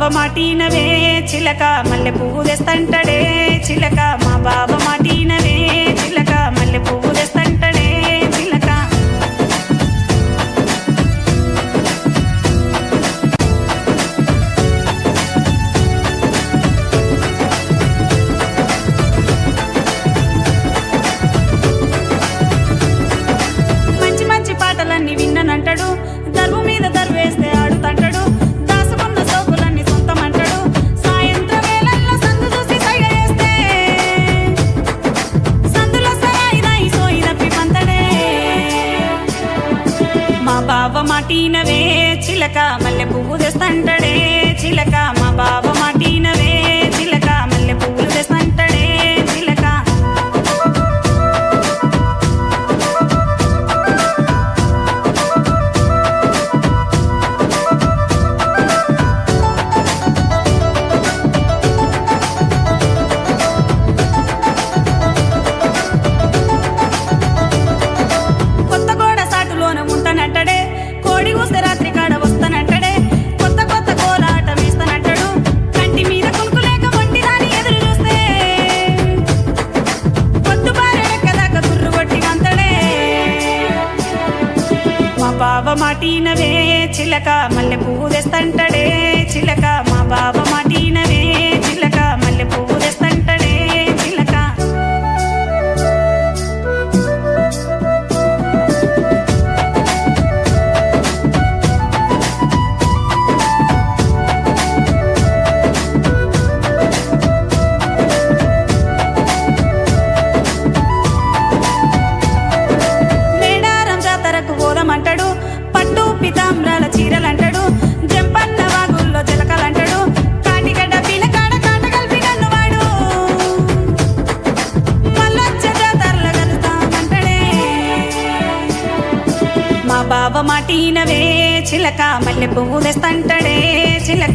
మాటినవే చిలక మల్లె పువ్వు తెస్తంటడే చిలక మా బావ మాటినవే చిలక మల్లె పువ్వు తెస్తంటడే చిలక మంచి మంచి పాటలన్నీ విన్ననంటాడు దర్వు మీద దర్వేస్తే ఆడుతంటాడు దాసుకున్న సోకులన్నీ సొంతమంటాడు సాయంత్రం వేళల్లో సందు చూసి సైగ చేస్తే సందులో సరాయి రాయి సోయి తప్పి పంతడే మా బావ మాటినవే చిలక మల్లె పువ్వు తెస్తంటడే చిలక మా బావ మాటినవే చిలక మల్లె పువ్వులు తెస్తంటడే చిలక కొత్త గోడ సాటులోన ఉంటానంటడే కోడి ఊసే రాత్రి కాడ వస్తానంటడే కొత్త కొత్త కోలాటం వేస్తానంటాడు కంటి మీద కునుకు లేక వంటి దాని ఎదురు చూస్తే పొద్దు బారెడెక్కదాకా తుర్రు కొట్టి వంతడే మా బావ మాటినవే చిలక మల్లె పువ్వు తెస్తంటడే చిలక మా బావ మాటినవే చిలక మల్లె పువ్వు తెస్తంటడే చిలక మేడారం జాతరకు పోదామంటాడు పట్టు పితాంబ్రాల చీరలంటాడు జంపన్న వాగుల్లో జలకలంటాడు కాటిగడ్డ పిలకాడ కాట కలిపి నన్ను వాడు మల్లొచ్చ జాతరల కలుస్తామంటాడే మా బావ మాటినవే చిలక మల్లె పువ్వు తెస్తంటడే చిలక